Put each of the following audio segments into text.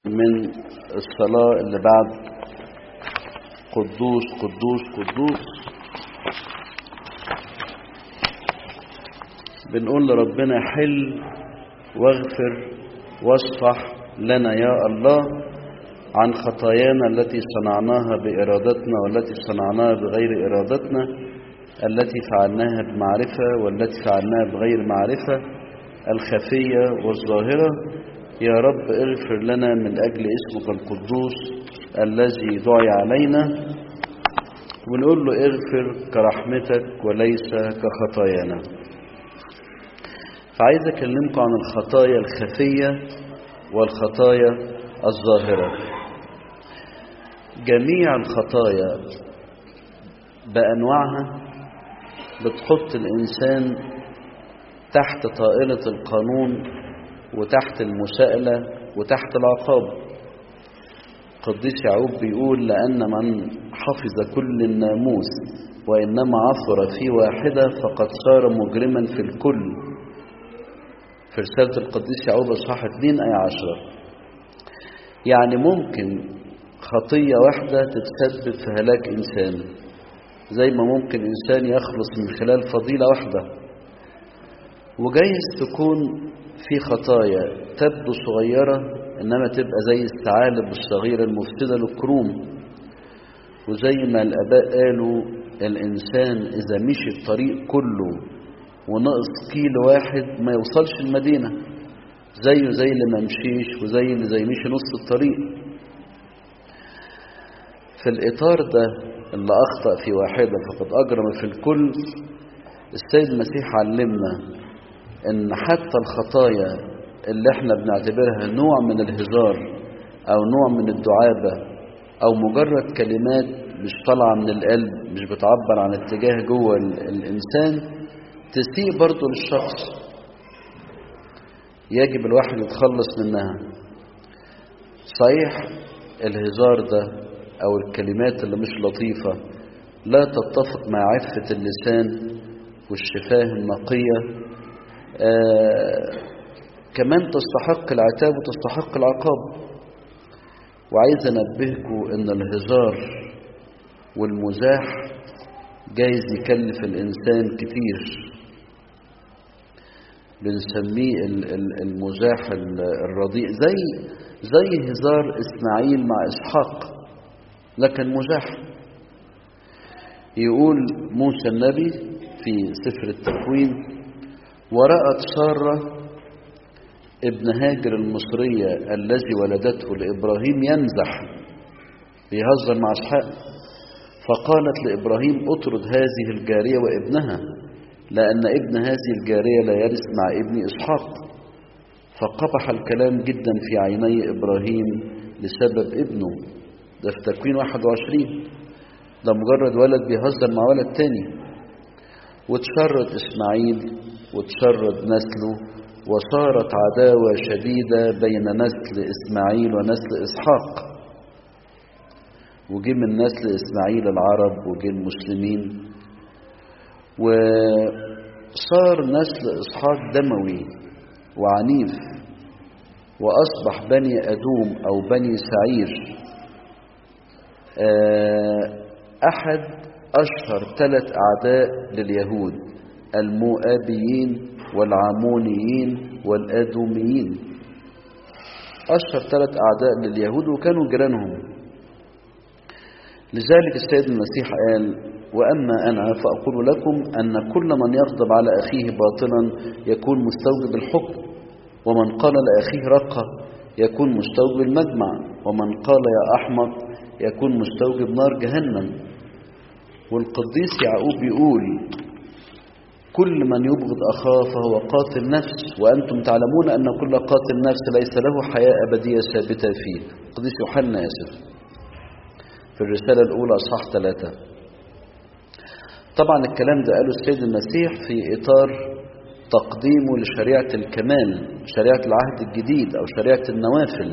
من الصلاة اللي بعد قدوس قدوس قدوس بنقول لربنا حل واغفر واصفح لنا يا الله عن خطايانا التي صنعناها بإرادتنا والتي صنعناها بغير إرادتنا التي فعلناها بمعرفة والتي فعلناها بغير معرفة الخفية والظاهرة يا رب اغفر لنا من أجل اسمك القدوس الذي دعي علينا ونقول له اغفر كرحمتك وليس كخطايانا فعايز أكلمكم عن الخطايا الخفية والخطايا الظاهرة جميع الخطايا بأنواعها بتحط الإنسان تحت طائلة القانون وتحت المساءلة وتحت العقاب قديس يعقوب بيقول لأن من حفظ كل الناموس وإنما عثر في واحدة فقد صار مجرما في الكل في رسالة القديس يعقوب إصحاح 2 آية 10 يعني ممكن خطية واحدة تتسبب في هلاك إنسان زي ما ممكن إنسان يخلص من خلال فضيلة واحدة وجايز تكون في خطايا تبدو صغيرة إنما تبقى زي الثعالب الصغيرة المفسدة للكروم وزي ما الآباء قالوا الإنسان إذا مشي الطريق كله ونقص كيلو واحد ما يوصلش المدينة زيه زي اللي ما مشيش وزي اللي زي مشي نص الطريق في الإطار ده اللي أخطأ في واحدة فقد أجرم في الكل السيد المسيح علمنا ان حتى الخطايا اللي احنا بنعتبرها نوع من الهزار او نوع من الدعابة او مجرد كلمات مش طالعة من القلب مش بتعبر عن اتجاه جوه الانسان تسيء برضه للشخص يجب الواحد يتخلص منها صحيح الهزار ده او الكلمات اللي مش لطيفة لا تتفق مع عفة اللسان والشفاه النقيه آه كمان تستحق العتاب وتستحق العقاب وعايز انبهكم ان الهزار والمزاح جايز يكلف الانسان كتير بنسميه المزاح الرديء زي زي هزار اسماعيل مع اسحاق لكن مزاح يقول موسى النبي في سفر التكوين ورأت سارة ابن هاجر المصرية الذي ولدته لإبراهيم يمزح بيهزر مع اسحاق فقالت لإبراهيم اطرد هذه الجارية وابنها لأن ابن هذه الجارية لا يرث مع ابن إسحاق فقبح الكلام جدا في عيني إبراهيم لسبب ابنه ده في تكوين 21 ده مجرد ولد بيهزر مع ولد تاني وتشرد إسماعيل وتشرد نسله وصارت عداوة شديدة بين نسل إسماعيل ونسل إسحاق وجي من نسل إسماعيل العرب وجي المسلمين وصار نسل إسحاق دموي وعنيف وأصبح بني أدوم أو بني سعير أحد أشهر ثلاث أعداء لليهود المؤابيين والعامونيين والآدوميين أشهر ثلاث أعداء لليهود وكانوا جيرانهم لذلك السيد المسيح قال وأما أنا فأقول لكم أن كل من يغضب على أخيه باطلا يكون مستوجب الحكم ومن قال لأخيه رقة يكون مستوجب المجمع ومن قال يا أحمق يكون مستوجب نار جهنم والقديس يعقوب يقول كل من يبغض أخاه فهو قاتل نفس وأنتم تعلمون أن كل قاتل نفس ليس له حياة أبدية ثابتة فيه قديس يوحنا ياسف في الرسالة الأولى أصحاح ثلاثة طبعا الكلام ده قاله السيد المسيح في إطار تقديمه لشريعة الكمال شريعة العهد الجديد أو شريعة النوافل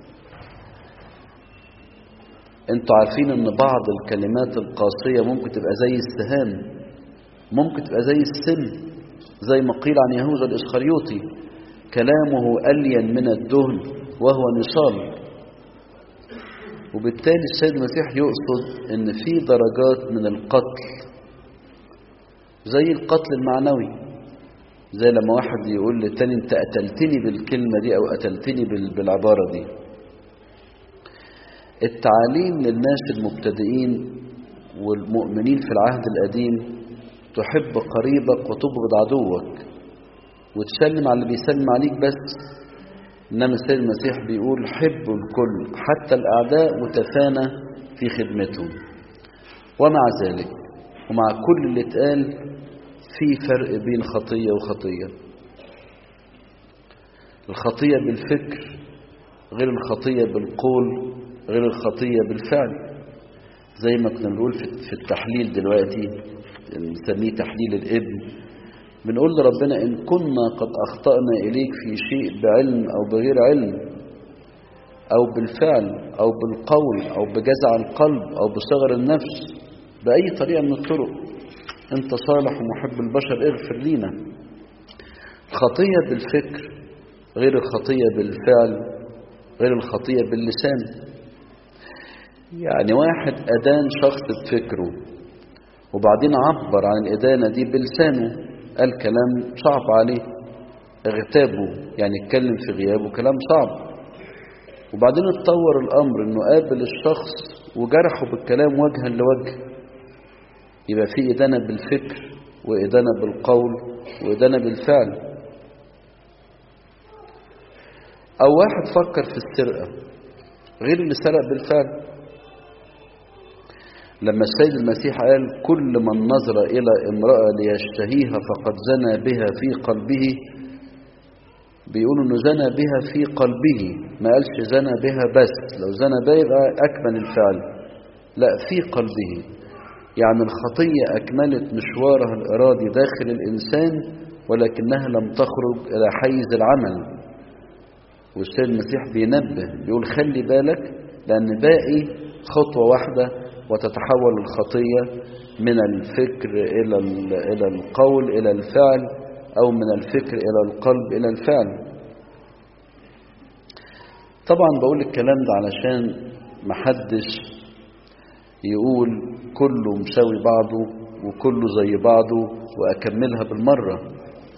انتوا عارفين ان بعض الكلمات القاسية ممكن تبقى زي السهام ممكن تبقى زي السم زي ما قيل عن يهوذا الإسخريوطي كلامه ألين من الدهن وهو نصال وبالتالي السيد المسيح يقصد ان في درجات من القتل زي القتل المعنوي زي لما واحد يقول للتاني انت قتلتني بالكلمة دي او قتلتني بالعبارة دي التعاليم للناس المبتدئين والمؤمنين في العهد القديم تحب قريبك وتبغض عدوك وتسلم على اللي بيسلم عليك بس إنما السيد المسيح بيقول حبوا الكل حتى الأعداء وتفانى في خدمتهم ومع ذلك ومع كل اللي اتقال في فرق بين خطية وخطية الخطية بالفكر غير الخطية بالقول غير الخطية بالفعل زي ما كنا بنقول في التحليل دلوقتي نسميه تحليل الابن بنقول لربنا إن كنا قد أخطأنا إليك في شيء بعلم أو بغير علم أو بالفعل أو بالقول أو بجزع القلب أو بصغر النفس بأي طريقة من الطرق أنت صالح ومحب البشر اغفر لينا الخطية بالفكر غير الخطية بالفعل غير الخطية باللسان يعني واحد أدان شخص بفكره وبعدين عبر عن الإدانة دي بلسانه قال كلام صعب عليه اغتابه يعني اتكلم في غيابه كلام صعب وبعدين اتطور الأمر انه قابل الشخص وجرحه بالكلام وجها لوجه يبقى في إدانة بالفكر وإدانة بالقول وإدانة بالفعل أو واحد فكر في السرقة غير اللي سرق بالفعل لما السيد المسيح قال كل من نظر إلى امرأة ليشتهيها فقد زنى بها في قلبه بيقول انه زنى بها في قلبه ما قالش زنى بها بس لو زنى بها يبقى أكمل الفعل لا في قلبه يعني الخطية أكملت مشوارها الإرادي داخل الإنسان ولكنها لم تخرج إلى حيز العمل والسيد المسيح بينبه بيقول خلي بالك لأن باقي خطوة واحدة وتتحول الخطية من الفكر إلى إلى القول إلى الفعل أو من الفكر إلى القلب إلى الفعل طبعا بقول الكلام ده علشان محدش يقول كله مساوي بعضه وكله زي بعضه وأكملها بالمرة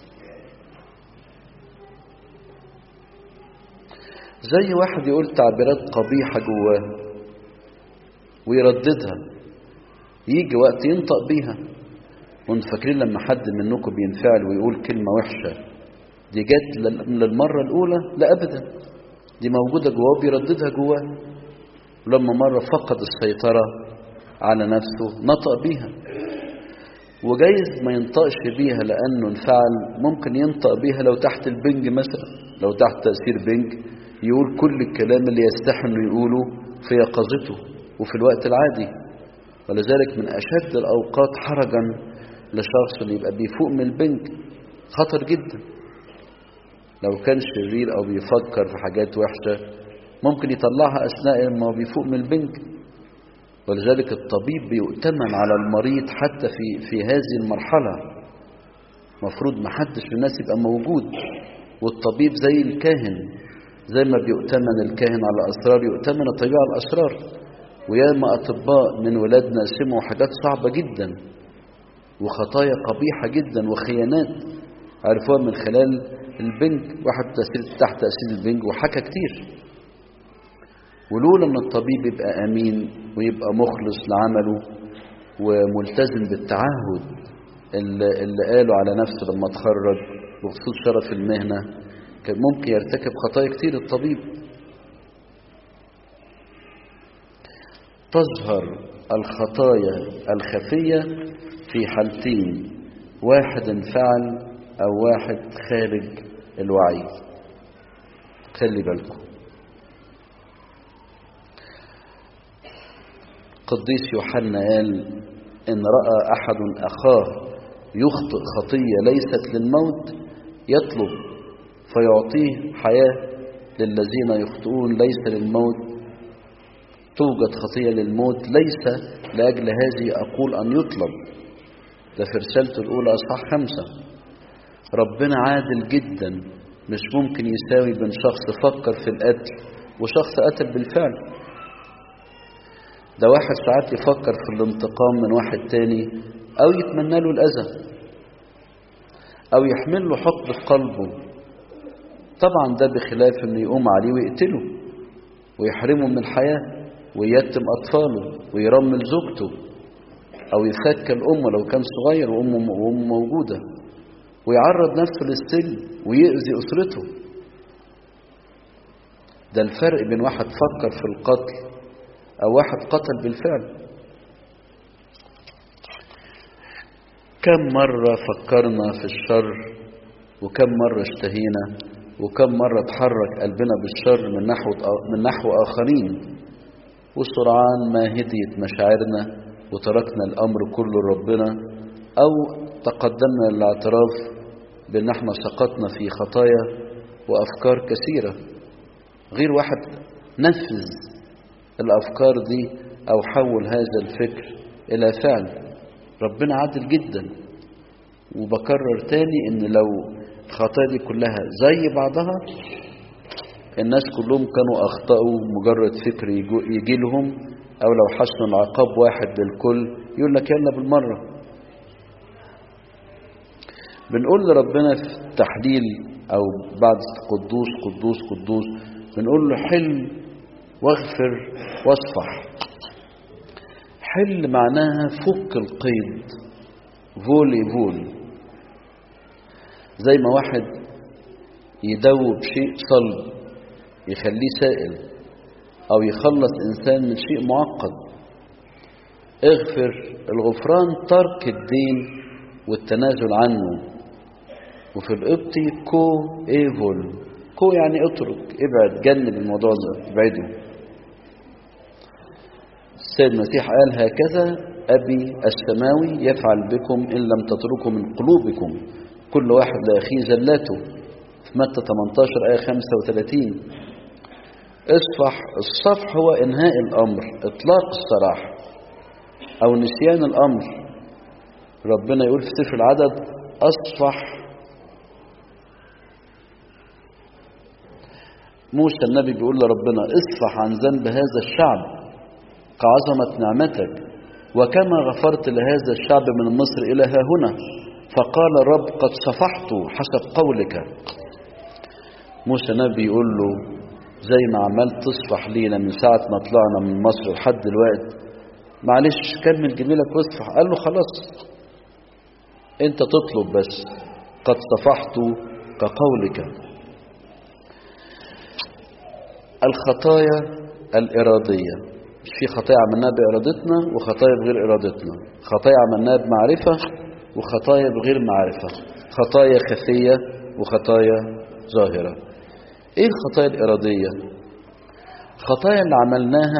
زي واحد يقول تعبيرات قبيحة جواه ويرددها يجي وقت ينطق بيها وانتوا فاكرين لما حد منكم بينفعل ويقول كلمة وحشة دي جت للمرة الأولى لا أبدا دي موجودة جواه بيرددها جواه ولما مرة فقد السيطرة على نفسه نطق بيها وجايز ما ينطقش بيها لأنه انفعل ممكن ينطق بيها لو تحت البنج مثلا لو تحت تأثير بنج يقول كل الكلام اللي يستحي انه يقوله في يقظته وفي الوقت العادي ولذلك من أشد الأوقات حرجا لشخص اللي يبقى بيفوق من البنك خطر جدا لو كان شرير أو بيفكر في حاجات وحشة ممكن يطلعها أثناء ما هو بيفوق من البنك ولذلك الطبيب بيؤتمن على المريض حتى في في هذه المرحلة مفروض ما حدش من الناس يبقى موجود والطبيب زي الكاهن زي ما بيؤتمن الكاهن على أسرار يؤتمن الطبيب على الأسرار وياما أطباء من ولادنا سمعوا حاجات صعبة جدا وخطايا قبيحة جدا وخيانات عرفوها من خلال البنج واحد تأثير تحت تأثير البنج وحكى كتير ولولا ان الطبيب يبقى امين ويبقى مخلص لعمله وملتزم بالتعهد اللي, اللي قاله على نفسه لما اتخرج بخصوص شرف المهنة كان ممكن يرتكب خطايا كتير الطبيب تظهر الخطايا الخفية في حالتين واحد انفعل أو واحد خارج الوعي خلي بالكم قديس يوحنا قال إن رأى أحد أخاه يخطئ خطية ليست للموت يطلب فيعطيه حياة للذين يخطئون ليس للموت توجد خطية للموت ليس لأجل هذه أقول أن يطلب ده في رسالته الأولى أصحاح خمسة ربنا عادل جدا مش ممكن يساوي بين شخص فكر في القتل وشخص قتل بالفعل ده واحد ساعات يفكر في الانتقام من واحد تاني أو يتمنى له الأذى أو يحمل له حقد في قلبه طبعا ده بخلاف انه يقوم عليه ويقتله ويحرمه من الحياة ويتم أطفاله ويرمل زوجته أو يفك الأم لو كان صغير وأمه وأمه موجودة ويعرض نفسه للسجن ويأذي أسرته ده الفرق بين واحد فكر في القتل أو واحد قتل بالفعل كم مرة فكرنا في الشر وكم مرة اشتهينا وكم مرة تحرك قلبنا بالشر من نحو من نحو آخرين وسرعان ما هديت مشاعرنا وتركنا الأمر كله لربنا أو تقدمنا للاعتراف بأن احنا سقطنا في خطايا وأفكار كثيرة غير واحد نفذ الأفكار دي أو حول هذا الفكر إلى فعل ربنا عادل جدا وبكرر تاني ان لو الخطايا دي كلها زي بعضها الناس كلهم كانوا اخطأوا مجرد فكر يجي لهم او لو حسنوا العقاب واحد للكل يقول لك يلا بالمرة بنقول لربنا في التحليل او بعد قدوس قدوس قدوس بنقول له حل واغفر واصفح حل معناها فك القيد فولي فول زي ما واحد يدوب شيء صلب يخليه سائل او يخلص انسان من شيء معقد اغفر الغفران ترك الدين والتنازل عنه وفي القبطي كو ايفول كو يعني اترك ابعد جنب الموضوع ده ابعده السيد المسيح قال هكذا أبي السماوي يفعل بكم إن لم تتركوا من قلوبكم كل واحد لأخيه زلاته في متى 18 آية 35 اصفح الصفح هو إنهاء الأمر إطلاق السراح أو نسيان الأمر ربنا يقول في سفر العدد أصفح موسى النبي بيقول لربنا اصفح عن ذنب هذا الشعب كعظمة نعمتك وكما غفرت لهذا الشعب من مصر إلى ها هنا فقال الرب قد صفحت حسب قولك موسى نبي يقول له زي ما عملت تصفح لينا من ساعة ما طلعنا من مصر لحد دلوقتي معلش كمل جميلك واصفح قال له خلاص انت تطلب بس قد صفحت كقولك الخطايا الإرادية مش في خطايا عملناها بإرادتنا وخطايا بغير إرادتنا خطايا عملناها بمعرفة وخطايا بغير معرفة خطايا خفية وخطايا ظاهرة ايه الخطايا الإرادية خطايا اللي عملناها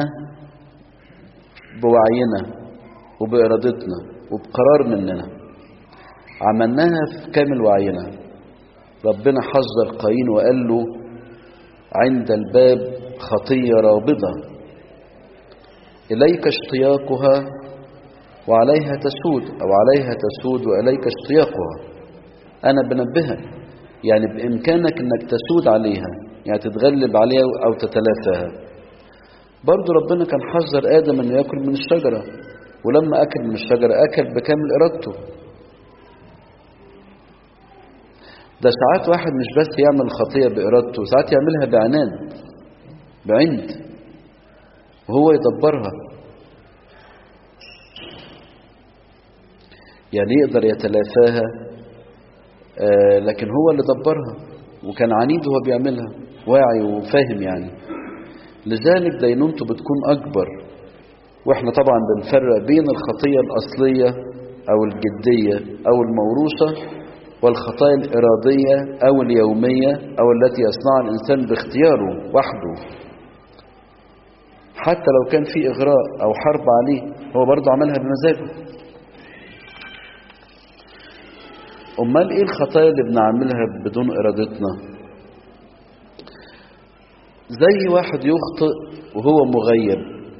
بوعينا وبإرادتنا وبقرار مننا عملناها في كامل وعينا ربنا حذر قايين وقال له عند الباب خطية رابضة إليك اشتياقها وعليها تسود أو عليها تسود وإليك اشتياقها أنا بنبهك يعني بإمكانك أنك تسود عليها يعني تتغلب عليها أو تتلافاها برضو ربنا كان حذر آدم أنه يأكل من الشجرة ولما أكل من الشجرة أكل بكامل إرادته ده ساعات واحد مش بس يعمل خطية بإرادته ساعات يعملها بعناد بعند وهو يدبرها يعني يقدر يتلافاها آه لكن هو اللي دبرها وكان عنيد وهو بيعملها واعي وفاهم يعني لذلك دينونته بتكون أكبر واحنا طبعا بنفرق بين الخطية الأصلية أو الجدية أو الموروثة والخطايا الإرادية أو اليومية أو التي يصنعها الإنسان باختياره وحده حتى لو كان في إغراء أو حرب عليه هو برضه عملها بمزاجه أمال إيه الخطايا اللي بنعملها بدون إرادتنا زي واحد يخطئ وهو مغيب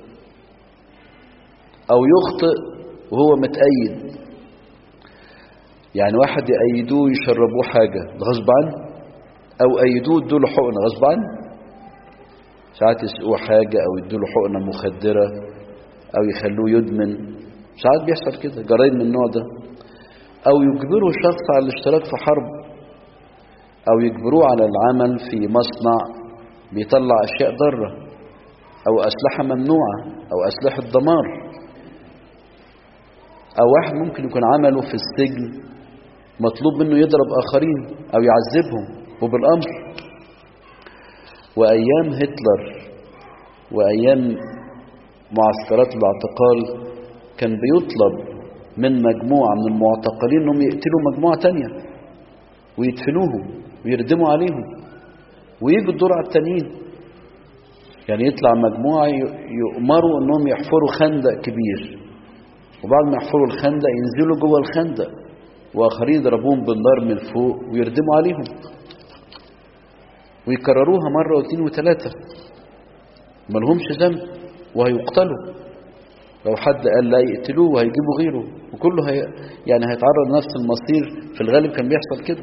أو يخطئ وهو متأيد يعني واحد يأيدوه يشربوه حاجة غصب عنه أو أيدوه ادوله حقنة غصب عنه ساعات يسقوه حاجة أو يدوله حقنة مخدرة أو يخلوه يدمن ساعات بيحصل كده جرائم من النوع ده أو يجبروا شخص على الاشتراك في حرب أو يجبروه على العمل في مصنع بيطلع أشياء ضارة أو أسلحة ممنوعة أو أسلحة دمار أو واحد ممكن يكون عمله في السجن مطلوب منه يضرب آخرين أو يعذبهم وبالأمر وأيام هتلر وأيام معسكرات الاعتقال كان بيطلب من مجموعة من المعتقلين أنهم يقتلوا مجموعة تانية ويدفنوهم ويردموا عليهم ويجوا الدور على التانيين يعني يطلع مجموعة يؤمروا أنهم يحفروا خندق كبير وبعد ما يحفروا الخندق ينزلوا جوه الخندق وآخرين يضربوهم بالنار من فوق ويردموا عليهم ويكرروها مرة واثنين وثلاثة ملهمش ذنب وهيقتلوا لو حد قال لا يقتلوه وهيجيبوا غيره وكله هي يعني هيتعرض نفس المصير في الغالب كان بيحصل كده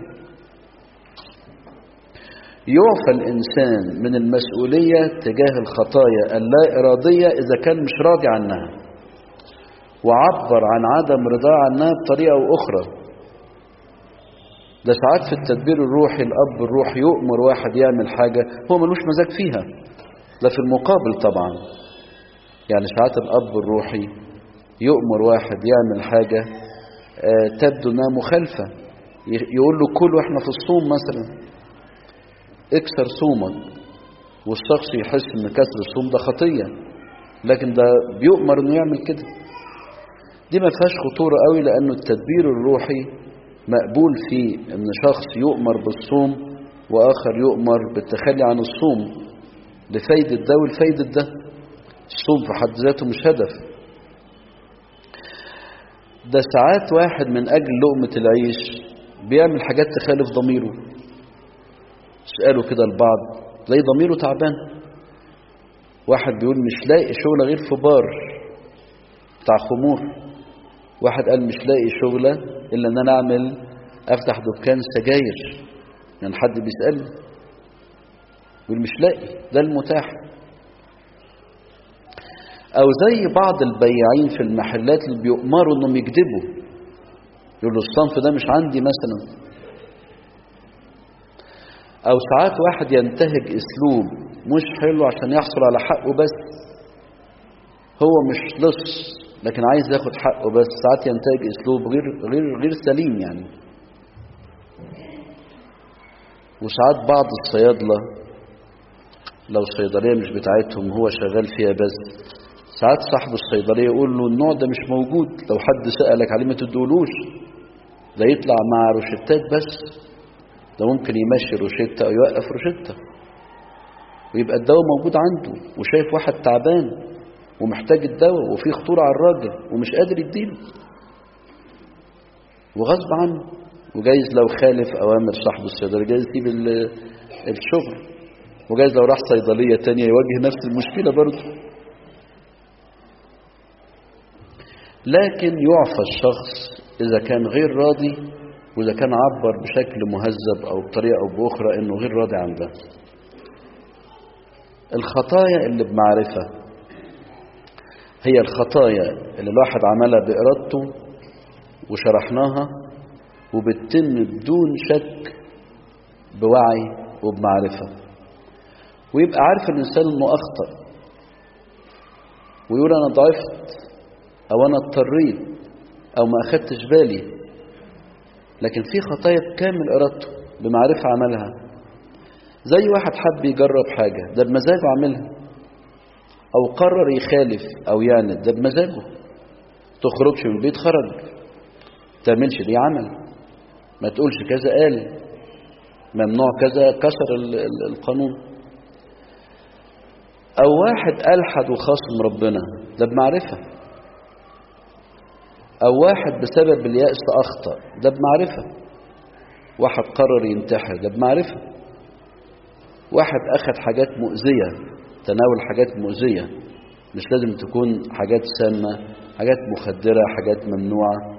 يعفى الإنسان من المسؤولية تجاه الخطايا اللا إرادية إذا كان مش راضي عنها وعبر عن عدم رضاه عنها بطريقة أو أخرى ده ساعات في التدبير الروحي الأب الروحي يؤمر واحد يعمل حاجة هو ملوش مزاج فيها ده في المقابل طبعا يعني ساعات الأب الروحي يؤمر واحد يعمل حاجة آه تبدو انها مخالفة يقول له كل واحنا في الصوم مثلا اكسر صومك والشخص يحس ان كسر الصوم ده خطية لكن ده بيؤمر انه يعمل كده دي ما فيهاش خطورة قوي لانه التدبير الروحي مقبول فيه ان شخص يؤمر بالصوم واخر يؤمر بالتخلي عن الصوم لفايدة ده ولفايدة ده الصوم في حد ذاته مش هدف ده ساعات واحد من أجل لقمة العيش بيعمل حاجات تخالف ضميره اسألوا كده البعض تلاقي ضميره تعبان واحد بيقول مش لاقي شغلة غير في بار بتاع خمور واحد قال مش لاقي شغلة إلا إن أنا أعمل أفتح دكان سجاير يعني حد بيسألني يقول مش لاقي ده المتاح أو زي بعض البياعين في المحلات اللي بيؤمروا إنهم يكذبوا يقولوا الصنف ده مش عندي مثلا أو ساعات واحد ينتهج أسلوب مش حلو عشان يحصل على حقه بس هو مش لص لكن عايز ياخد حقه بس ساعات ينتهج أسلوب غير غير غير سليم يعني وساعات بعض الصيادلة لو الصيدلية مش بتاعتهم هو شغال فيها بس ساعات صاحب الصيدلية يقول له النوع ده مش موجود لو حد سألك عليه ما تدولوش ده يطلع مع روشتات بس ده ممكن يمشي روشتة أو يوقف روشتة ويبقى الدواء موجود عنده وشايف واحد تعبان ومحتاج الدواء وفي خطورة على الراجل ومش قادر يديله وغصب عنه وجايز لو خالف أوامر صاحب الصيدلية جايز يسيب الشغل وجايز لو راح صيدلية تانية يواجه نفس المشكلة برضه لكن يعفى الشخص إذا كان غير راضي وإذا كان عبر بشكل مهذب أو بطريقة أو بأخرى إنه غير راضي عن ده الخطايا اللي بمعرفة هي الخطايا اللي الواحد عملها بإرادته وشرحناها وبتتم بدون شك بوعي وبمعرفة ويبقى عارف الإنسان إنه أخطأ ويقول أنا ضعفت أو أنا اضطريت أو ما أخدتش بالي لكن في خطايا بكامل إرادته بمعرفة عملها زي واحد حب يجرب حاجة ده بمزاجه عملها أو قرر يخالف أو يعند ده بمزاجه تخرجش من البيت خرج تعملش دي عمل ما تقولش كذا قال ممنوع كذا كسر القانون أو واحد ألحد وخاصم ربنا ده بمعرفة أو واحد بسبب اليأس أخطأ ده بمعرفة واحد قرر ينتحر ده بمعرفة واحد أخذ حاجات مؤذية تناول حاجات مؤذية مش لازم تكون حاجات سامة حاجات مخدرة حاجات ممنوعة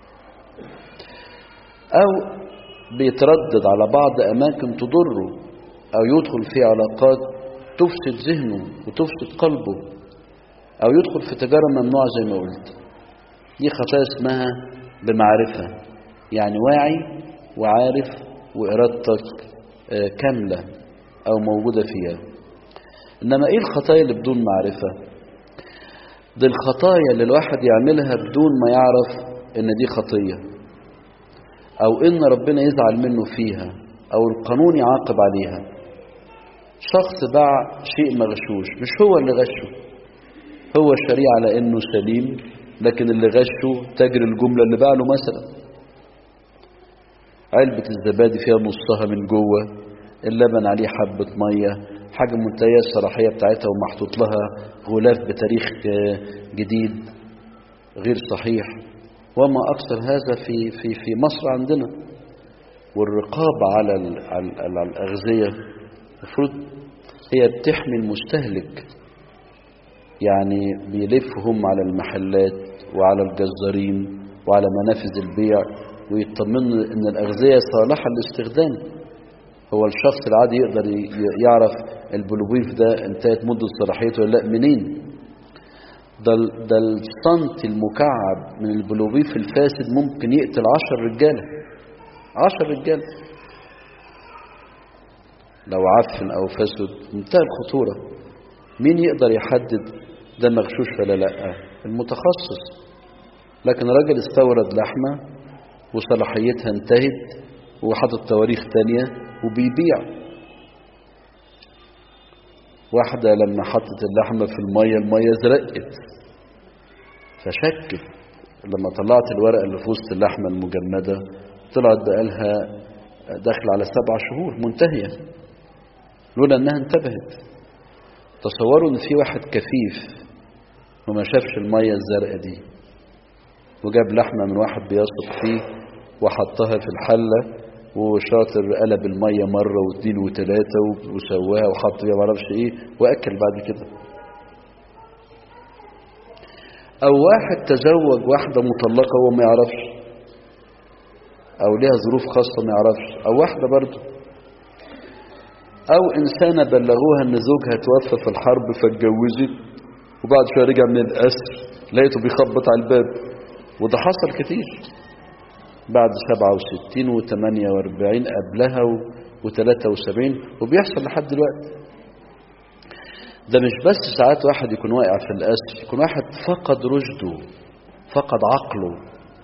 أو بيتردد على بعض أماكن تضره أو يدخل في علاقات تفسد ذهنه وتفسد قلبه أو يدخل في تجارة ممنوعة زي ما قلت دي خطايا اسمها بمعرفة يعني واعي وعارف وإرادتك آه، كاملة أو موجودة فيها إنما إيه الخطايا اللي بدون معرفة دي الخطايا اللي الواحد يعملها بدون ما يعرف إن دي خطية أو إن ربنا يزعل منه فيها أو القانون يعاقب عليها شخص باع شيء مغشوش مش هو اللي غشه هو شريع على إنه سليم لكن اللي غشه تاجر الجملة اللي باع له مثلا علبة الزبادي فيها نصها من جوه اللبن عليه حبة مية حاجة منتهية الصلاحية بتاعتها ومحطوط لها غلاف بتاريخ آه، جديد غير صحيح وما أكثر هذا في في في مصر عندنا والرقابة على ال- على ال- على الأغذية المفروض هي بتحمي المستهلك يعني بيلفهم على المحلات وعلى الجزارين وعلى منافذ البيع ويطمنوا ان الاغذيه صالحه للاستخدام هو الشخص العادي يقدر ي- يعرف البلوبيف ده انتهت مده صلاحيته ولا لا منين ده ال- ده السنت المكعب من البلوبيف الفاسد ممكن يقتل عشر رجاله عشر رجاله لو عفن او فسد منتهى الخطوره مين يقدر يحدد ده مغشوش ولا لا المتخصص لكن راجل استورد لحمه وصلاحيتها انتهت وحاطط تواريخ تانية وبيبيع واحدة لما حطت اللحمة في المية المية زرقت فشكت لما طلعت الورقة اللي في وسط اللحمة المجمدة طلعت بقالها داخل على سبع شهور منتهية لولا انها انتبهت تصوروا ان في واحد كفيف وما شافش المية الزرقاء دي وجاب لحمة من واحد بيثق فيه وحطها في الحلة وشاطر قلب المية مرة واثنين وثلاثة وسواها وحط فيها معرفش ايه واكل بعد كده او واحد تزوج واحدة مطلقة وهو ما يعرفش او ليها ظروف خاصة ما يعرفش او واحدة برضه او انسانة بلغوها ان زوجها توفى في الحرب فاتجوزت وبعد شوية رجع من الاسر لقيته بيخبط على الباب وده حصل كتير بعد 67 و 48 قبلها و 73 وبيحصل لحد دلوقتي ده مش بس ساعات واحد يكون واقع في الأسر يكون واحد فقد رشده فقد عقله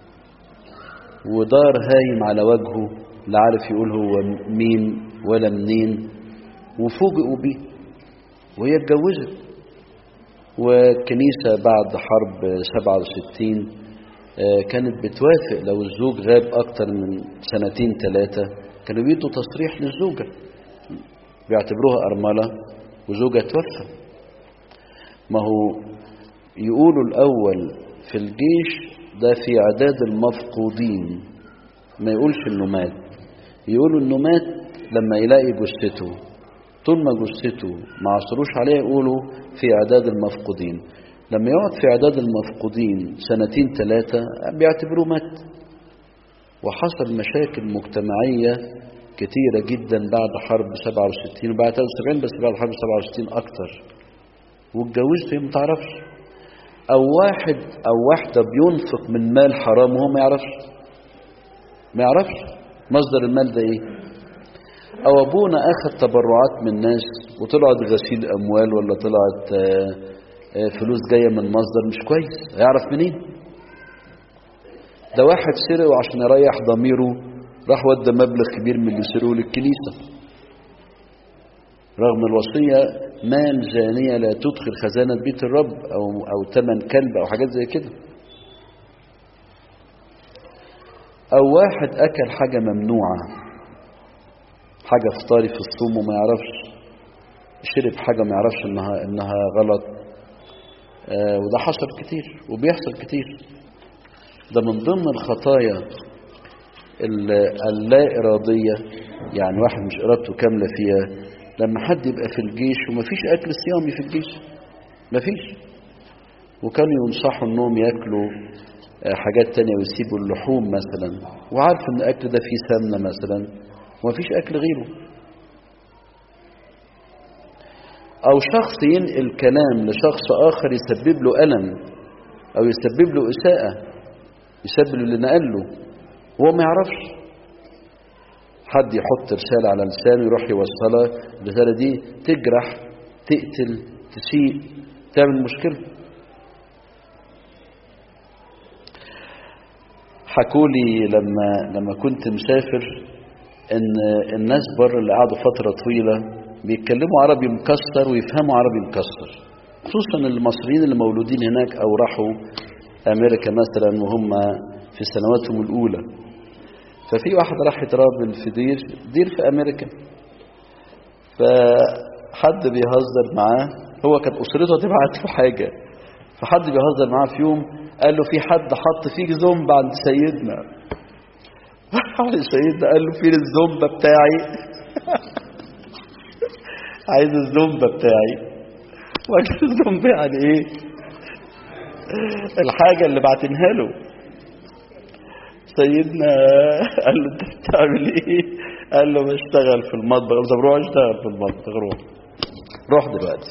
ودار هايم على وجهه لا عارف يقول هو مين ولا منين وفوجئوا بيه وهي اتجوزت والكنيسة بعد حرب 67 آه، كانت بتوافق لو الزوج غاب أكتر من سنتين ثلاثة كانوا بيدوا تصريح للزوجة بيعتبروها أرملة وزوجها توفى ما هو يقولوا الأول في الجيش ده في عداد المفقودين ما يقولش إنه مات يقولوا إنه مات لما يلاقي جثته طول ما جثته ما عصروش عليه يقولوا في عداد المفقودين لما يقعد في عداد المفقودين سنتين ثلاثة بيعتبروه مات وحصل مشاكل مجتمعية كتيرة جدا بعد حرب 67 وبعد 73 بس بعد حرب 67 أكتر واتجوزت هي ما تعرفش أو واحد أو واحدة بينفق من مال حرام وهو ما يعرفش ما يعرفش مصدر المال ده إيه أو أبونا أخذ تبرعات من ناس وطلعت غسيل أموال ولا طلعت آه آه، فلوس جاية من مصدر مش كويس هيعرف منين ده واحد سرق وعشان يريح ضميره راح ودى مبلغ كبير من اللي سرقه للكنيسة رغم الوصية مال زانية لا تدخل خزانة بيت الرب أو, أو تمن كلب أو حاجات زي كده أو واحد أكل حاجة ممنوعة حاجة فطاري في الصوم وما يعرفش شرب حاجة ما يعرفش إنها, إنها غلط آه وده حصل كتير وبيحصل كتير ده من ضمن الخطايا اللا إرادية يعني واحد مش إرادته كاملة فيها لما حد يبقى في الجيش ومفيش أكل صيامي في الجيش مفيش وكانوا ينصحوا انهم ياكلوا حاجات تانية ويسيبوا اللحوم مثلا وعارف ان الاكل ده فيه سمنة مثلا ومفيش اكل غيره أو شخص ينقل كلام لشخص آخر يسبب له ألم أو يسبب له إساءة يسبب له اللي نقله وهو ما يعرفش حد يحط رسالة على لسانه يروح يوصلها الرسالة دي تجرح تقتل تسيء تعمل مشكلة حكوا لي لما لما كنت مسافر ان الناس بره اللي قعدوا فترة طويلة بيتكلموا عربي مكسر ويفهموا عربي مكسر خصوصا المصريين اللي مولودين هناك او راحوا امريكا مثلا وهم في سنواتهم الاولى ففي واحد راح يترابل في دير دير في امريكا فحد بيهزر معاه هو كانت اسرته تبعت له حاجه فحد بيهزر معاه في يوم قال له في حد حط فيك زومبا عند سيدنا راح سيدنا قال له فين الزومبا بتاعي عايز الزومبا بتاعي وقال الزومبا يعني ايه الحاجة اللي بعتنها له سيدنا قال له انت بتعمل ايه قال له بشتغل في المطبخ طب روح اشتغل في المطبخ روح روح دلوقتي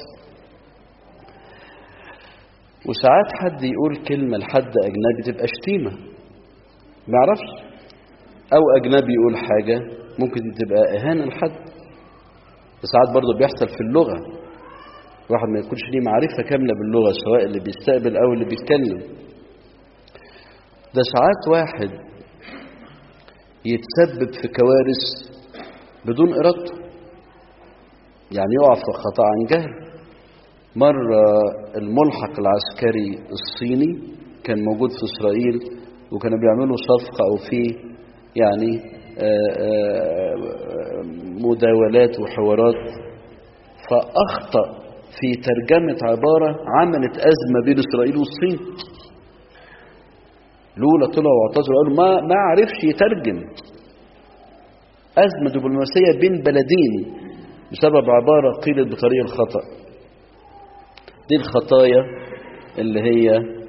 وساعات حد يقول كلمة لحد أجنبي تبقى شتيمة ما يعرفش أو أجنبي يقول حاجة ممكن تبقى إهانة لحد ساعات برضه بيحصل في اللغة واحد ما يكونش ليه معرفة كاملة باللغة سواء اللي بيستقبل أو اللي بيتكلم ده ساعات واحد يتسبب في كوارث بدون إرادته يعني يقع في خطأ عن جهل مرة الملحق العسكري الصيني كان موجود في إسرائيل وكانوا بيعملوا صفقة أو في يعني آآ آآ مداولات وحوارات فأخطأ في ترجمة عبارة عملت أزمة بين إسرائيل والصين لولا طلعوا واعتذروا قالوا ما ما عرفش يترجم أزمة دبلوماسية بين بلدين بسبب عبارة قيلت بطريق الخطأ دي الخطايا اللي هي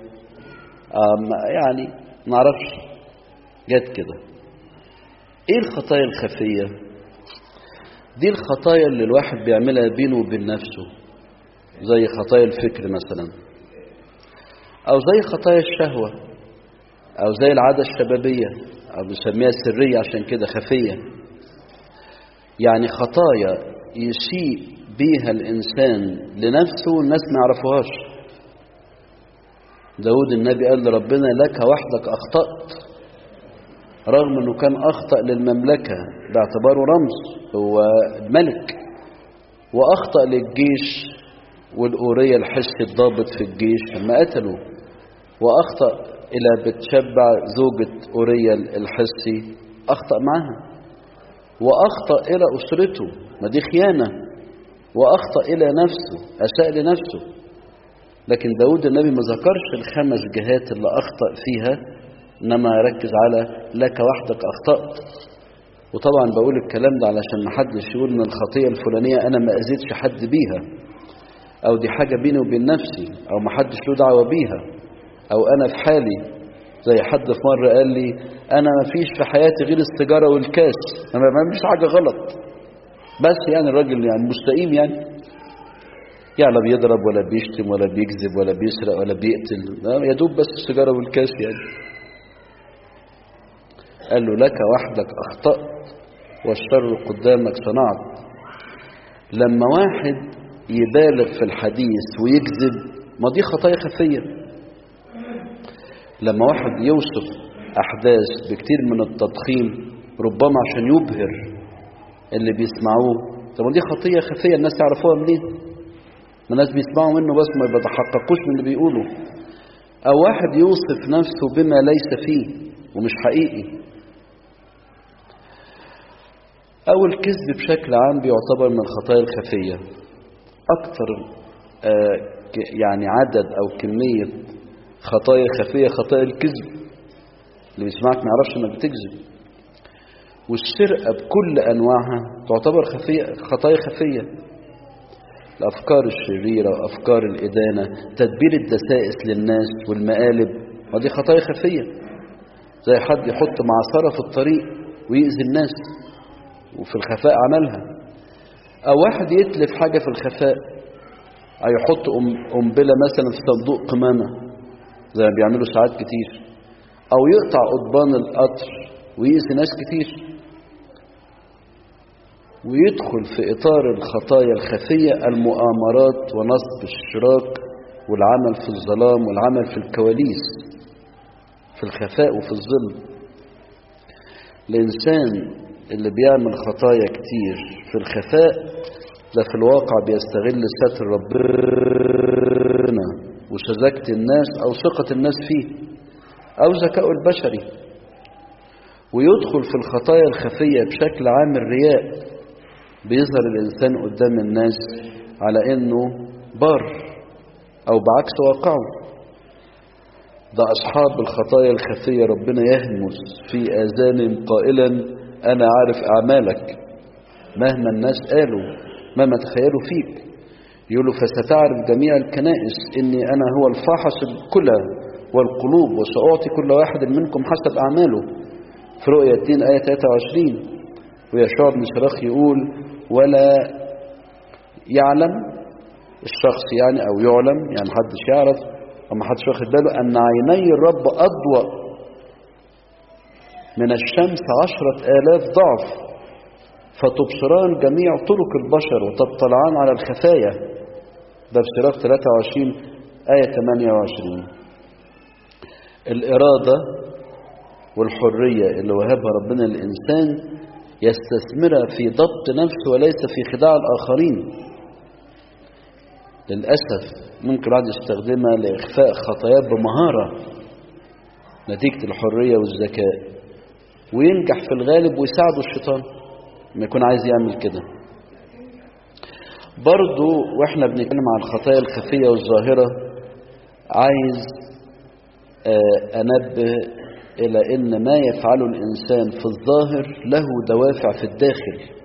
يعني ما اعرفش جت كده ايه الخطايا الخفية دي الخطايا اللي الواحد بيعملها بينه وبين نفسه زي خطايا الفكر مثلا او زي خطايا الشهوة او زي العادة الشبابية او بنسميها السرية عشان كده خفية يعني خطايا يسيء بيها الإنسان لنفسه والناس ما يعرفوهاش داود النبي قال لربنا لك وحدك أخطأت رغم أنه كان أخطأ للمملكة باعتباره رمز هو الملك وأخطأ للجيش والأورية الحسي الضابط في الجيش لما قتلوا وأخطأ إلى بتشبع زوجة أورية الحسي أخطأ معها وأخطأ إلى أسرته ما دي خيانة وأخطأ إلى نفسه أساء لنفسه لكن داود النبي ما ذكرش الخمس جهات اللي أخطأ فيها إنما ركز على لك وحدك أخطأت وطبعا بقول الكلام ده علشان ما حدش يقول إن الخطية الفلانية أنا ما أذيتش حد بيها أو دي حاجة بيني وبين نفسي أو ما حدش له دعوة بيها أو أنا في حالي زي حد في مرة قال لي أنا ما فيش في حياتي غير السيجارة والكاس أنا ما بعملش حاجة غلط بس يعني الراجل يعني مستقيم يعني يعني لا بيضرب ولا بيشتم ولا بيكذب ولا بيسرق ولا بيقتل يا دوب بس السيجارة والكاس يعني قال له لك وحدك أخطأت والشر قدامك صنعت لما واحد يبالغ في الحديث ويكذب ما دي خطايا خفية لما واحد يوصف أحداث بكتير من التضخيم ربما عشان يبهر اللي بيسمعوه طب دي خطية خفية الناس تعرفوها منين الناس بيسمعوا منه بس ما بيتحققوش من اللي بيقوله أو واحد يوصف نفسه بما ليس فيه ومش حقيقي أو الكذب بشكل عام بيعتبر من الخطايا الخفية أكثر آه يعني عدد أو كمية خطايا خفية خطايا الكذب اللي بيسمعك ما يعرفش انك بتكذب والسرقة بكل أنواعها تعتبر خفية خطايا خفية الأفكار الشريرة وأفكار الإدانة تدبير الدسائس للناس والمقالب ودي خطايا خفية زي حد يحط معصرة في الطريق ويأذي الناس وفي الخفاء عملها أو واحد يتلف حاجة في الخفاء أو يحط قم- قنبلة مثلا في صندوق قمامة زي ما بيعملوا ساعات كتير أو يقطع قضبان القطر ويأذي ناس كتير ويدخل في إطار الخطايا الخفية المؤامرات ونصب الشراك والعمل في الظلام والعمل في الكواليس في الخفاء وفي الظل الإنسان اللي بيعمل خطايا كتير في الخفاء ده في الواقع بيستغل ستر ربنا وسذاجة الناس أو ثقة الناس فيه أو ذكائه البشري ويدخل في الخطايا الخفية بشكل عام الرياء بيظهر الإنسان قدام الناس على إنه بار أو بعكس واقعه ده أصحاب الخطايا الخفية ربنا يهمس في آذانهم قائلا أنا عارف أعمالك مهما الناس قالوا مهما تخيلوا فيك يقولوا فستعرف جميع الكنائس إني أنا هو الفاحص الكلى والقلوب وسأعطي كل واحد منكم حسب أعماله في رؤية 2 آية 23 ويشوع بن شراخ يقول ولا يعلم الشخص يعني أو يعلم يعني محدش يعرف أو محدش واخد باله أن عيني الرب أضوأ من الشمس عشرة آلاف ضعف فتبصران جميع طرق البشر وتطلعان على الخفايا ده في سراج 23 آية 28 الإرادة والحرية اللي وهبها ربنا للإنسان يستثمرها في ضبط نفسه وليس في خداع الآخرين للأسف ممكن الواحد يستخدمها لإخفاء خطاياه بمهارة نتيجة الحرية والذكاء وينجح في الغالب ويساعده الشيطان ما يكون عايز يعمل كده برضو واحنا بنتكلم عن الخطايا الخفية والظاهرة عايز آه، أنبه إلى إن ما يفعله الإنسان في الظاهر له دوافع في الداخل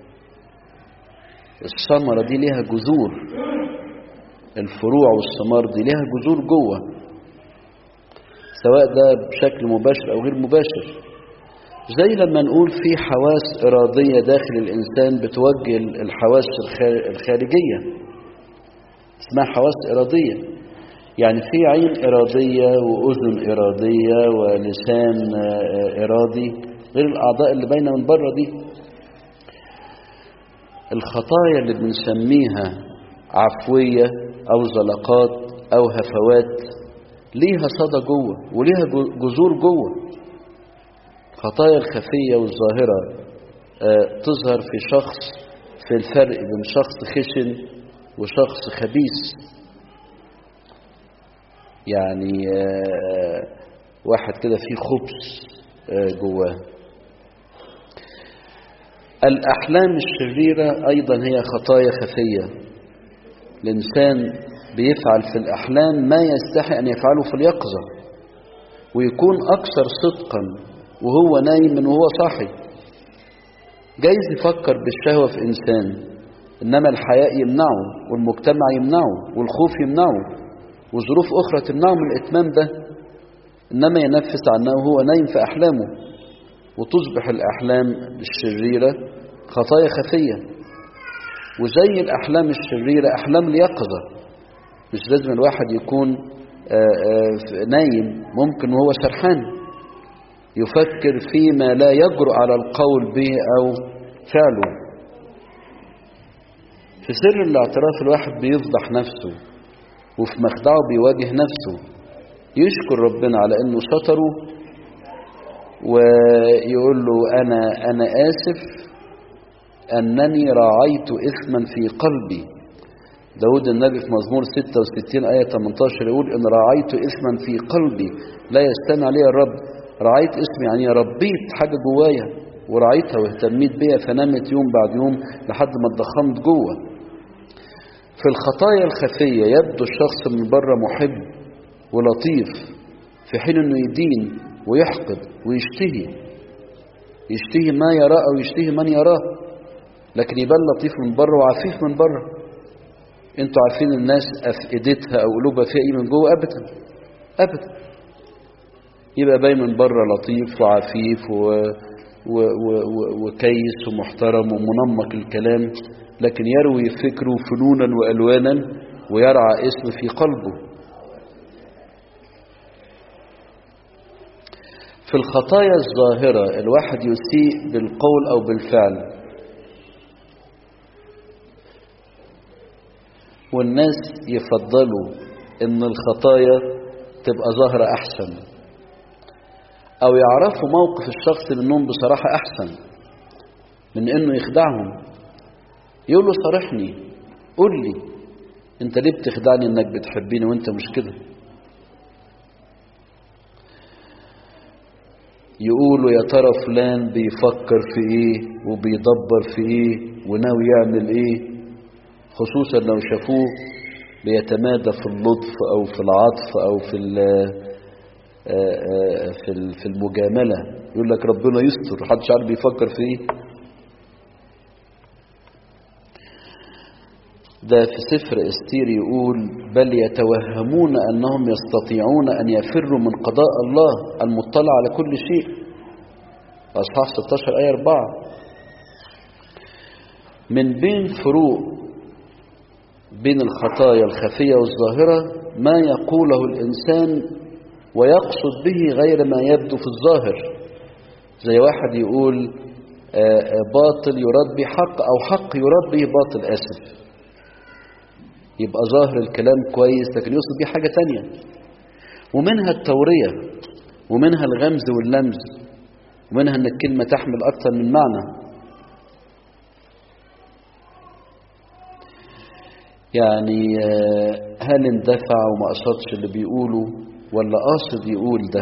الثمرة دي ليها جذور الفروع والثمار دي ليها جذور جوه سواء ده بشكل مباشر أو غير مباشر زي لما نقول في حواس إرادية داخل الإنسان بتوجه الحواس الخار- الخارجية اسمها حواس إرادية يعني في عين إرادية وأذن إرادية ولسان آه، إرادي غير الأعضاء اللي باينة من بره دي الخطايا اللي بنسميها عفوية أو زلقات أو هفوات ليها صدى جوه وليها جو- جذور جوه الخطايا الخفية والظاهرة آه، تظهر في شخص في الفرق بين شخص خشن وشخص خبيث يعني آه، واحد كده فيه خبث آه، جواه الأحلام الشريرة أيضا هي خطايا خفية الإنسان بيفعل في الأحلام ما يستحي أن يفعله في اليقظة ويكون أكثر صدقا وهو نايم من وهو صاحي جايز يفكر بالشهوة في إنسان إنما الحياء يمنعه والمجتمع يمنعه والخوف يمنعه وظروف أخرى تمنعه من الإتمام ده إنما ينفس عنه وهو نايم في أحلامه وتصبح الأحلام الشريرة خطايا خفية وزي الأحلام الشريرة أحلام اليقظة مش لازم الواحد يكون آه، آه، نايم ممكن وهو سرحان يفكر فيما لا يجرؤ على القول به أو فعله في سر الاعتراف الواحد بيفضح نفسه وفي مخدعه بيواجه نفسه يشكر ربنا على انه ستره ويقول له انا انا اسف انني راعيت اثما في قلبي داود النبي في مزمور 66 آية 18 يقول إن راعيت إثما في قلبي لا يستمع لي الرب راعيت اسمي يعني ربيت حاجة جوايا ورعيتها واهتميت بيها فنمت يوم بعد يوم لحد ما اتضخمت جوه في الخطايا الخفية يبدو الشخص من بره محب ولطيف في حين انه يدين ويحقد ويشتهي يشتهي ما يراه او يشتهي من يراه لكن يبان لطيف من بره وعفيف من بره انتوا عارفين الناس افئدتها او قلوبها فيها ايه من جوه ابدا ابدا يبقى باين من بره لطيف وعفيف و... و... و... و... وكيس ومحترم ومنمق الكلام لكن يروي فكره فنونا والوانا ويرعى اسم في قلبه في الخطايا الظاهرة الواحد يسيء بالقول أو بالفعل والناس يفضلوا ان الخطايا تبقى ظاهرة احسن او يعرفوا موقف الشخص منهم بصراحة احسن من انه يخدعهم يقول له صارحني قول لي انت ليه بتخدعني انك بتحبيني وانت مش كده يقولوا يا ترى فلان بيفكر في ايه وبيدبر في ايه وناوي يعمل ايه خصوصا لو شافوه بيتمادى في اللطف او في العطف او في في في المجامله يقول لك ربنا يستر محدش عارف بيفكر في ايه ده في سفر استير يقول بل يتوهمون انهم يستطيعون ان يفروا من قضاء الله المطلع على كل شيء اصحاح 16 ايه 4 من بين فروق بين الخطايا الخفية والظاهرة ما يقوله الإنسان ويقصد به غير ما يبدو في الظاهر زي واحد يقول باطل يراد به حق أو حق يراد به باطل آسف يبقى ظاهر الكلام كويس لكن يقصد به حاجة تانية ومنها التورية ومنها الغمز واللمز ومنها أن الكلمة تحمل أكثر من معنى يعني هل اندفع وما قصدش اللي بيقوله ولا قاصد يقول ده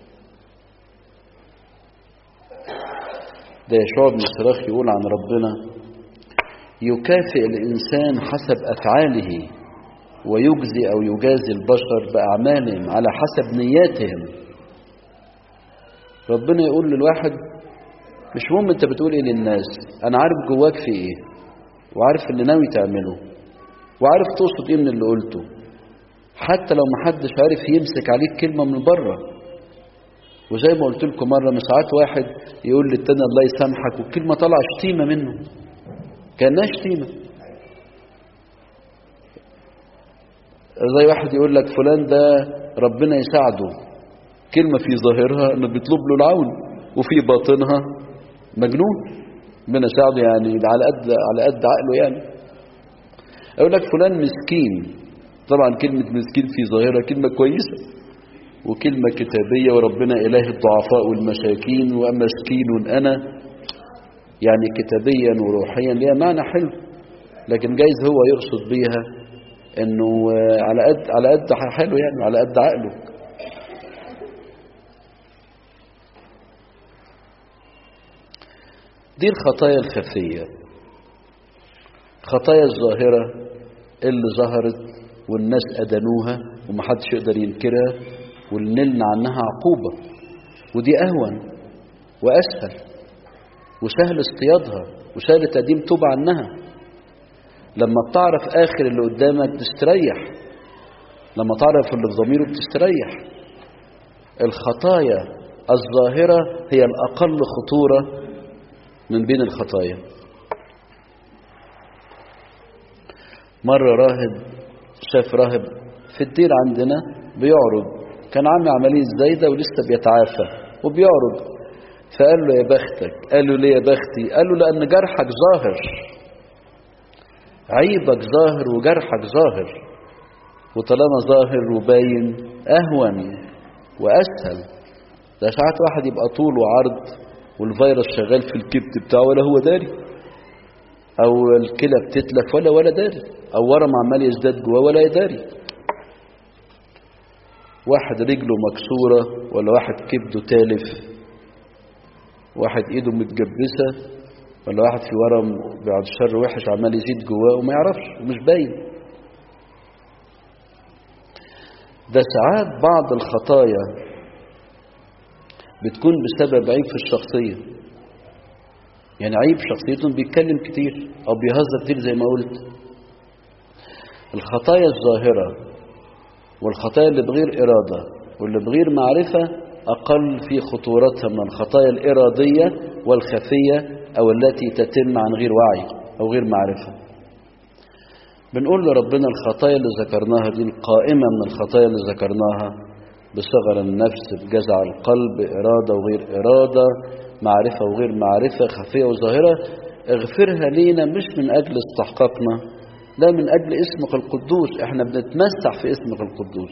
ده يشوع بن صراخ يقول عن ربنا يكافئ الإنسان حسب أفعاله ويجزي أو يجازي البشر بأعمالهم على حسب نياتهم ربنا يقول للواحد مش مهم انت بتقول ايه للناس انا عارف جواك في ايه وعارف اللي ناوي تعمله وعارف تقصد ايه من اللي قلته حتى لو محدش عارف يمسك عليك كلمة من بره وزي ما قلت لكم مرة من ساعات واحد يقول للتاني الله يسامحك والكلمة طالعة شتيمة منه كأنها شتيمة زي واحد يقول لك فلان ده ربنا يساعده كلمة في ظاهرها انه بيطلب له العون وفي باطنها مجنون ربنا يساعده يعني على قد على قد عقله يعني اقول لك فلان مسكين طبعا كلمة مسكين في ظاهرها كلمة كويسة وكلمة كتابية وربنا إله الضعفاء والمساكين ومسكين أنا يعني كتابيا وروحيا ليها معنى حلو لكن جايز هو يقصد بيها انه على قد على قد حاله يعني على قد عقله دي الخطايا الخفية الخطايا الظاهرة اللي ظهرت والناس أدنوها ومحدش يقدر ينكرها واللي نلنا عنها عقوبة ودي أهون وأسهل وسهل اصطيادها وسهل تقديم توبة عنها لما بتعرف آخر اللي قدامك تستريح لما تعرف اللي في ضميره بتستريح الخطايا الظاهرة هي الأقل خطورة من بين الخطايا مرة راهب شاف راهب في الدير عندنا بيعرض كان عامل عملية زايدة ولسه بيتعافى وبيعرض فقال له يا بختك قال له ليه يا بختي قال له لأن جرحك ظاهر عيبك ظاهر وجرحك ظاهر وطالما ظاهر وباين أهون وأسهل ده ساعات واحد يبقى طول وعرض والفيروس شغال في الكبد بتاعه ولا هو داري أو الكلى بتتلف ولا ولا داري أو ورم عمال يزداد جواه ولا يداري واحد رجله مكسورة ولا واحد كبده تالف واحد ايده متجبسة ولا واحد في ورم بعد الشر وحش عمال يزيد جواه وما يعرفش ومش باين ده ساعات بعض الخطايا بتكون بسبب عيب في الشخصية يعني عيب شخصيتهم بيتكلم كتير أو بيهزر كتير زي ما قلت الخطايا الظاهرة والخطايا اللي بغير إرادة واللي بغير معرفة أقل في خطورتها من الخطايا الإرادية والخفية أو التي تتم عن غير وعي أو غير معرفة بنقول لربنا الخطايا اللي ذكرناها دي القائمة من الخطايا اللي ذكرناها بصغر النفس بجزع القلب إرادة وغير إرادة معرفة وغير معرفة خفية وظاهرة اغفرها لينا مش من أجل استحقاقنا لا من أجل اسمك القدوس احنا بنتمسح في اسمك القدوس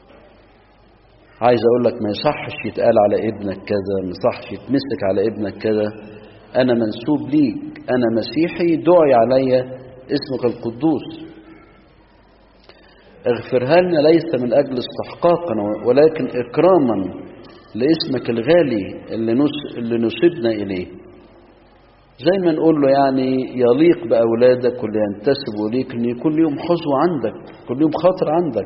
عايز اقول لك ما يصحش يتقال على ابنك كذا ما يصحش يتمسك على ابنك كذا انا منسوب ليك انا مسيحي دعي عليا اسمك القدوس اغفرها لنا ليس من اجل استحقاقنا ولكن اكراما لاسمك الغالي اللي نس اللي نسبنا اليه زي ما نقول له يعني يليق باولادك واللي ينتسبوا ليك ان يكون ليهم حظوه عندك يكون ليهم خاطر عندك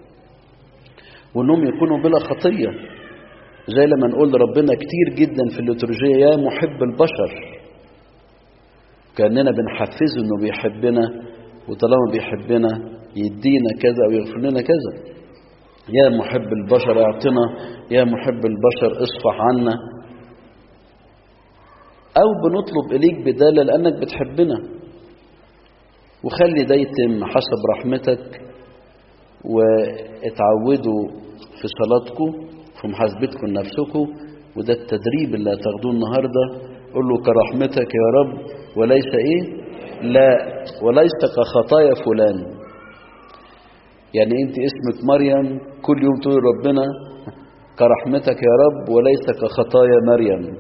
وانهم يكونوا بلا خطيه زي لما نقول لربنا كتير جدا في الليتورجيه يا محب البشر كاننا بنحفزه انه بيحبنا وطالما بيحبنا يدينا كذا او يغفر لنا كذا يا محب البشر اعطنا يا محب البشر اصفح عنا او بنطلب اليك بداله لانك بتحبنا وخلي ده يتم حسب رحمتك واتعودوا في صلاتكم في محاسبتكم لنفسكم وده التدريب اللي هتاخدوه النهارده قول له كرحمتك يا رب وليس ايه لا وليس كخطايا فلان يعني انت اسمك مريم كل يوم تقول ربنا كرحمتك يا رب وليس كخطايا مريم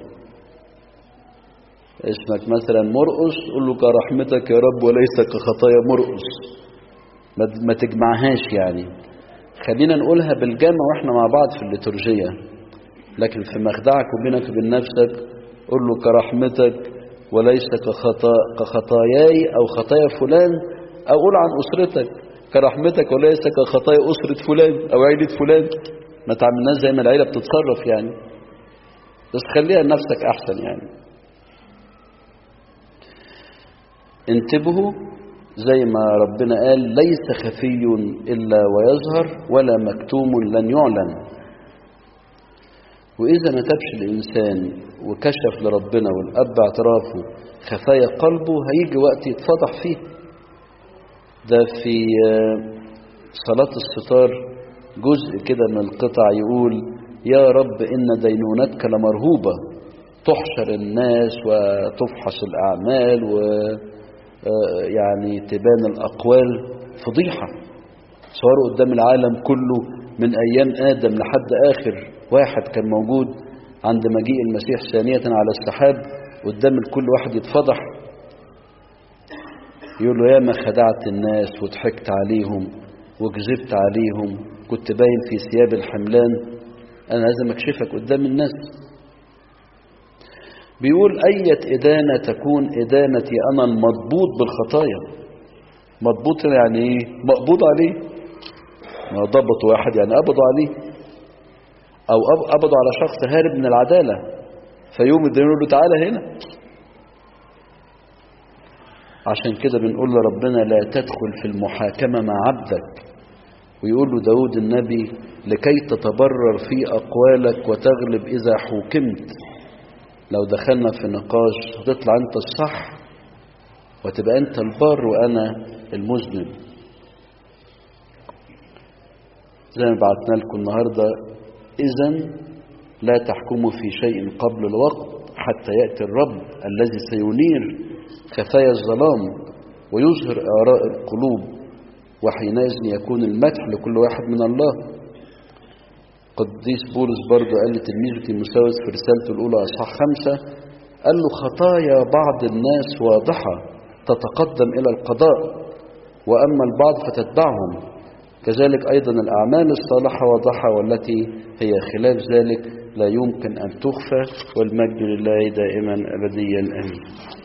اسمك مثلا مرقس قول له كرحمتك يا رب وليس كخطايا مرقس ما تجمعهاش يعني خلينا نقولها بالجمع واحنا مع بعض في الليتورجية لكن في مخدعك وبينك وبين نفسك قول له كرحمتك وليس كخطا كخطاياي او خطايا فلان او قول عن اسرتك كرحمتك وليس كخطايا اسرة فلان او عيلة فلان ما تعملناش زي ما العيلة بتتصرف يعني بس خليها لنفسك احسن يعني انتبهوا زي ما ربنا قال ليس خفي إلا ويظهر ولا مكتوم لن يعلن وإذا ما تبش الإنسان وكشف لربنا والأب اعترافه خفايا قلبه هيجي وقت يتفضح فيه ده في صلاة الستار جزء كده من القطع يقول يا رب إن دينونتك لمرهوبة تحشر الناس وتفحص الأعمال و يعني تبان الأقوال فضيحة صاروا قدام العالم كله من أيام آدم لحد آخر واحد كان موجود عند مجيء المسيح ثانية على السحاب قدام الكل واحد يتفضح يقول له يا ما خدعت الناس وضحكت عليهم وكذبت عليهم كنت باين في ثياب الحملان أنا لازم أكشفك قدام الناس بيقول أية إدانة تكون إدانتي أنا المضبوط بالخطايا مضبوط يعني إيه مقبوض عليه ما ضبط واحد يعني قبضوا عليه أو قبضوا على شخص هارب من العدالة فيوم الدين يقول له تعالى هنا عشان كده بنقول لربنا لا تدخل في المحاكمة مع عبدك ويقول له داود النبي لكي تتبرر في أقوالك وتغلب إذا حوكمت لو دخلنا في نقاش هتطلع انت الصح وتبقى انت البر وانا المذنب زي ما بعتنا لكم النهارده اذا لا تحكموا في شيء قبل الوقت حتى ياتي الرب الذي سينير خفايا الظلام ويظهر اراء القلوب وحينئذ يكون المدح لكل واحد من الله قديس بولس برضه قال لتلميذه تيموثاوس في رسالته الأولى أصحاح خمسة قال له خطايا بعض الناس واضحة تتقدم إلى القضاء وأما البعض فتتبعهم كذلك أيضا الأعمال الصالحة واضحة والتي هي خلاف ذلك لا يمكن أن تخفى والمجد لله دائما أبديا آمين